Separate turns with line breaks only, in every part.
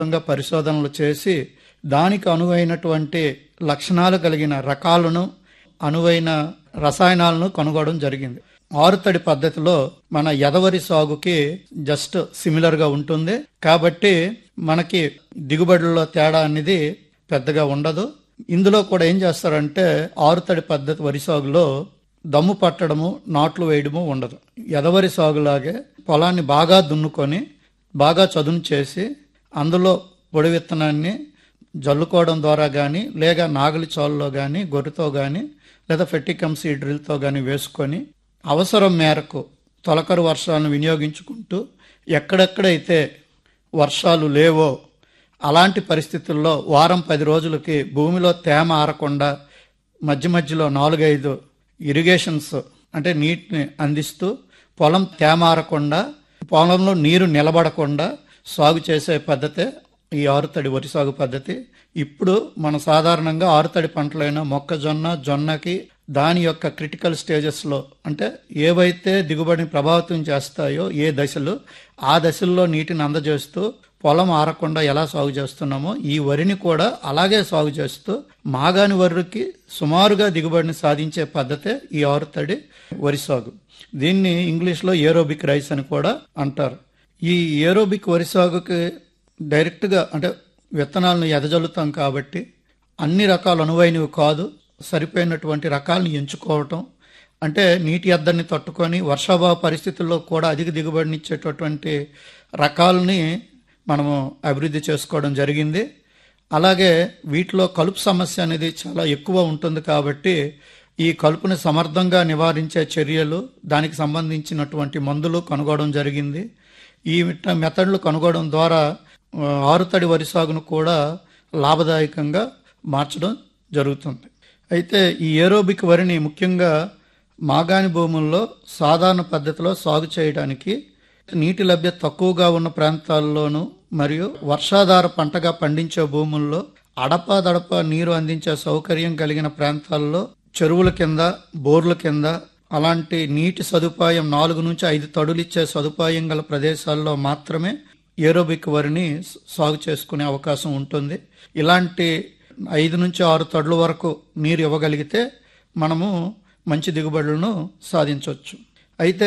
విధంగా పరిశోధనలు చేసి దానికి అనువైనటువంటి లక్షణాలు కలిగిన రకాలను అనువైన రసాయనాలను కనుగొనడం జరిగింది ఆరుతడి పద్ధతిలో మన ఎదవరి సాగుకి జస్ట్ సిమిలర్ గా ఉంటుంది కాబట్టి మనకి దిగుబడుల్లో తేడా అనేది పెద్దగా ఉండదు ఇందులో కూడా ఏం చేస్తారంటే ఆరుతడి పద్ధతి వరి సాగులో దమ్ము పట్టడము నాట్లు వేయడము ఉండదు ఎదవరి సాగులాగే పొలాన్ని బాగా దున్నుకొని బాగా చదును చేసి అందులో పొడి విత్తనాన్ని జల్లుకోవడం ద్వారా కానీ లేక నాగలి చాలులో కానీ గొర్రెతో కానీ లేదా ఫెట్టికమ్ సీడ్రిల్తో కానీ వేసుకొని అవసరం మేరకు తొలకరు వర్షాలను వినియోగించుకుంటూ ఎక్కడెక్కడైతే వర్షాలు లేవో అలాంటి పరిస్థితుల్లో వారం పది రోజులకి భూమిలో తేమ ఆరకుండా మధ్య మధ్యలో నాలుగైదు ఇరిగేషన్స్ అంటే నీటిని అందిస్తూ పొలం తేమ ఆరకుండా పొలంలో నీరు నిలబడకుండా సాగు చేసే పద్ధతే ఈ ఆరుతడి వరి సాగు పద్ధతి ఇప్పుడు మన సాధారణంగా ఆరుతడి పంటలైన మొక్కజొన్న జొన్నకి దాని యొక్క క్రిటికల్ స్టేజెస్లో అంటే ఏవైతే దిగుబడిని ప్రభావితం చేస్తాయో ఏ దశలు ఆ దశల్లో నీటిని అందజేస్తూ పొలం ఆరకుండా ఎలా సాగు చేస్తున్నామో ఈ వరిని కూడా అలాగే సాగు చేస్తూ మాగాని వరికి సుమారుగా దిగుబడిని సాధించే పద్ధతే ఈ ఆరుతడి వరి సాగు దీన్ని ఇంగ్లీష్లో ఏరోబిక్ రైస్ అని కూడా అంటారు ఈ ఏరోబిక్ వరి సాగుకి డైరెక్ట్గా అంటే విత్తనాలను ఎదజల్లుతాం కాబట్టి అన్ని రకాలు అనువైనవి కాదు సరిపోయినటువంటి రకాలను ఎంచుకోవటం అంటే నీటి ఎద్దడిని తట్టుకొని వర్షాభావ పరిస్థితుల్లో కూడా అధిక దిగుబడినిచ్చేటటువంటి రకాలని మనము అభివృద్ధి చేసుకోవడం జరిగింది అలాగే వీటిలో కలుపు సమస్య అనేది చాలా ఎక్కువ ఉంటుంది కాబట్టి ఈ కలుపుని సమర్థంగా నివారించే చర్యలు దానికి సంబంధించినటువంటి మందులు కనుగొనడం జరిగింది ఈ మెథడ్లు కనుగొనడం ద్వారా ఆ, ఆరుతడి వరి సాగును కూడా లాభదాయకంగా మార్చడం జరుగుతుంది అయితే ఈ ఏరోబిక్ వరిని ముఖ్యంగా మాగాణి భూముల్లో సాధారణ పద్ధతిలో సాగు చేయడానికి నీటి లభ్యత తక్కువగా ఉన్న ప్రాంతాల్లోనూ మరియు వర్షాధార పంటగా పండించే భూముల్లో అడపాదడప నీరు అందించే సౌకర్యం కలిగిన ప్రాంతాల్లో చెరువుల కింద బోర్ల కింద అలాంటి నీటి సదుపాయం నాలుగు నుంచి ఐదు తడులిచ్చే సదుపాయం గల ప్రదేశాల్లో మాత్రమే ఏరోబిక్ వరిని సాగు చేసుకునే అవకాశం ఉంటుంది ఇలాంటి ఐదు నుంచి ఆరు తడుల వరకు నీరు ఇవ్వగలిగితే మనము మంచి దిగుబడులను సాధించవచ్చు అయితే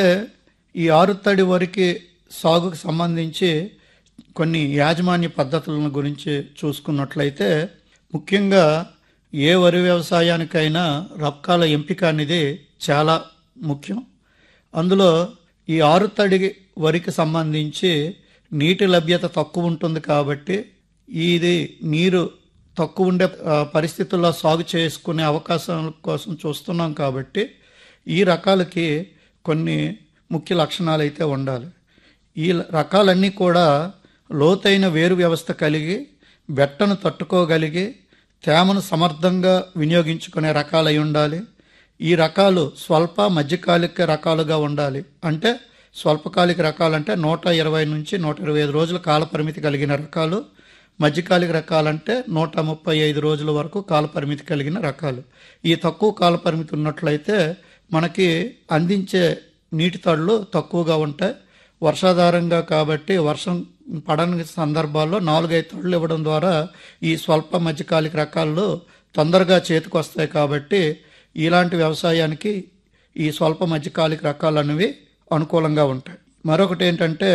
ఈ ఆరు తడి వరికి సాగుకు సంబంధించి కొన్ని యాజమాన్య పద్ధతులను గురించి చూసుకున్నట్లయితే ముఖ్యంగా ఏ వరి వ్యవసాయానికైనా రకాల ఎంపిక అనేది చాలా ముఖ్యం అందులో ఈ ఆరు తడి వరికి సంబంధించి నీటి లభ్యత తక్కువ ఉంటుంది కాబట్టి ఇది నీరు తక్కువ ఉండే ఆ, పరిస్థితుల్లో సాగు చేసుకునే అవకాశాల కోసం చూస్తున్నాం కాబట్టి ఈ రకాలకి కొన్ని ముఖ్య లక్షణాలు అయితే ఉండాలి ఈ రకాలన్నీ కూడా లోతైన వేరు వ్యవస్థ కలిగి బెట్టను తట్టుకోగలిగి తేమను సమర్థంగా వినియోగించుకునే రకాలై ఉండాలి ఈ రకాలు స్వల్ప మధ్యకాలిక రకాలుగా ఉండాలి అంటే స్వల్పకాలిక రకాలంటే నూట ఇరవై నుంచి నూట ఇరవై ఐదు రోజుల కాల పరిమితి కలిగిన రకాలు మధ్యకాలిక రకాలంటే నూట ముప్పై ఐదు రోజుల వరకు కాల పరిమితి కలిగిన రకాలు ఈ తక్కువ కాల పరిమితి ఉన్నట్లయితే మనకి అందించే నీటి తడులు తక్కువగా ఉంటాయి వర్షాధారంగా కాబట్టి వర్షం పడని సందర్భాల్లో నాలుగైదు తడులు ఇవ్వడం ద్వారా ఈ స్వల్ప మధ్యకాలిక రకాలు తొందరగా చేతికి వస్తాయి కాబట్టి ఇలాంటి వ్యవసాయానికి ఈ స్వల్ప మధ్యకాలిక రకాలు అనేవి అనుకూలంగా ఉంటాయి మరొకటి ఏంటంటే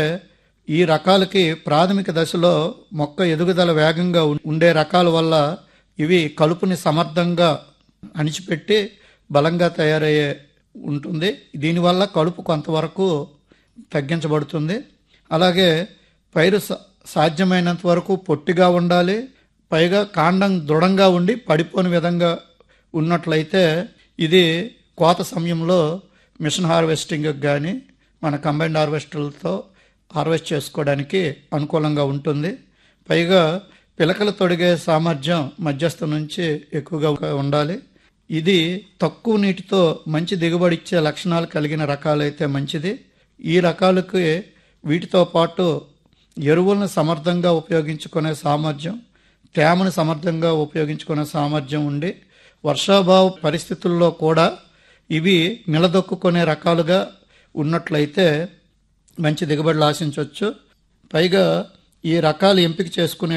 ఈ రకాలకి ప్రాథమిక దశలో మొక్క ఎదుగుదల వేగంగా ఉం- ఉండే రకాల వల్ల ఇవి కలుపుని సమర్థంగా అణిచిపెట్టి బలంగా తయారయ్యే ఉంటుంది దీనివల్ల కలుపు కొంతవరకు తగ్గించబడుతుంది అలాగే పైరు సా- సాధ్యమైనంత వరకు పొట్టిగా ఉండాలి పైగా కాండం దృఢంగా ఉండి పడిపోని విధంగా ఉన్నట్లయితే ఇది కోత సమయంలో మిషన్ హార్వెస్టింగ్ కానీ మన కంబైన్డ్ హార్వెస్టర్లతో హార్వెస్ట్ చేసుకోవడానికి అనుకూలంగా ఉంటుంది పైగా పిలకలు తొడిగే సామర్థ్యం మధ్యస్థ నుంచి ఎక్కువగా ఉండాలి ఇది తక్కువ నీటితో మంచి దిగుబడి ఇచ్చే లక్షణాలు కలిగిన రకాలైతే మంచిది ఈ రకాలకి వీటితో పాటు ఎరువులను సమర్థంగా ఉపయోగించుకునే సామర్థ్యం తేమను సమర్థంగా ఉపయోగించుకునే సామర్థ్యం ఉండి వర్షాభావ పరిస్థితుల్లో కూడా ఇవి నిలదొక్కునే రకాలుగా ఉన్నట్లయితే మంచి దిగుబడులు ఆశించవచ్చు పైగా ఈ రకాలు ఎంపిక చేసుకునే